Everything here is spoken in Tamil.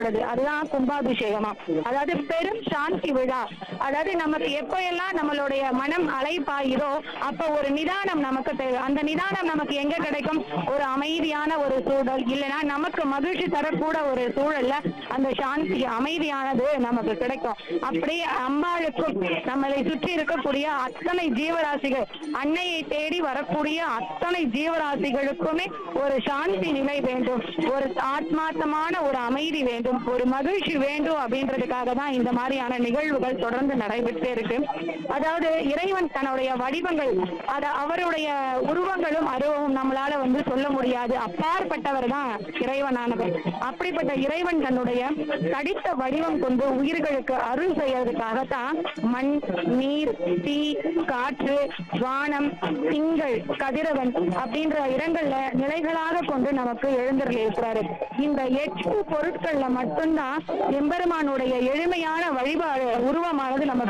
உள்ளது அதுதான் கும்பாபிஷேகமா அதாவது பெரும் சாந்தி விழா அதாவது நமக்கு எப்ப எல்லாம் நம்மளுடைய மனம் அலைப்பாயுதோ அப்ப ஒரு நிதானம் நமக்கு தேவை அந்த நிதானம் நமக்கு எங்க கிடைக்கும் ஒரு அமைதியான ஒரு சூழல் இல்லைன்னா நமக்கு மகிழ்ச்சி தரக்கூட ஒரு சூழல்ல அந்த சாந்தி அமைதியானது நமக்கு கிடைக்கும் அப்படியே அம்பாளுக்கும் நம்மளை சுற்றி இருக்கக்கூடிய அத்தனை ஜீவராசிகள் அன்னையை தேடி வரக்கூடிய அத்தனை ஜீவராசிகளுக்குமே ஒரு சாந்தி நிலை வேண்டும் ஒரு ஆத்மார்த்தமான ஒரு அமைதி வேண்டும் ஒரு மகிழ்ச்சி வேண்டும் அப்படின்றதுக்காக தான் இந்த மாதிரியான நிகழ்வுகள் தொடர்ந்து நடைபெற்றே இருக்கு அதாவது இறைவன் தன்னுடைய வடிவங்கள் அத அவருடைய உருவங்களும் அருவமும் நம்மளால வந்து சொல்ல முடியாது அப்பாற்பட்டவர் தான் இறைவனானவர் அப்படிப்பட்ட இறைவன் தன்னுடைய தடித்த வடிவம் கொண்டு உயிர்களுக்கு அருள் செய்யறதுக்காகத்தான் மண் நீர் தீ காற்று வானம் திங்கள் கதிரவன் அப்படின்ற இடங்கள்ல நிலைகளாக கொண்டு நமக்கு எழுந்தருள் இருக்கிறாரு இந்த எட்டு பொருட்கள்ல மட்டும்தான் எம்பெருமானுடைய எளிமையான வழிபாடு உருவமானது நமக்கு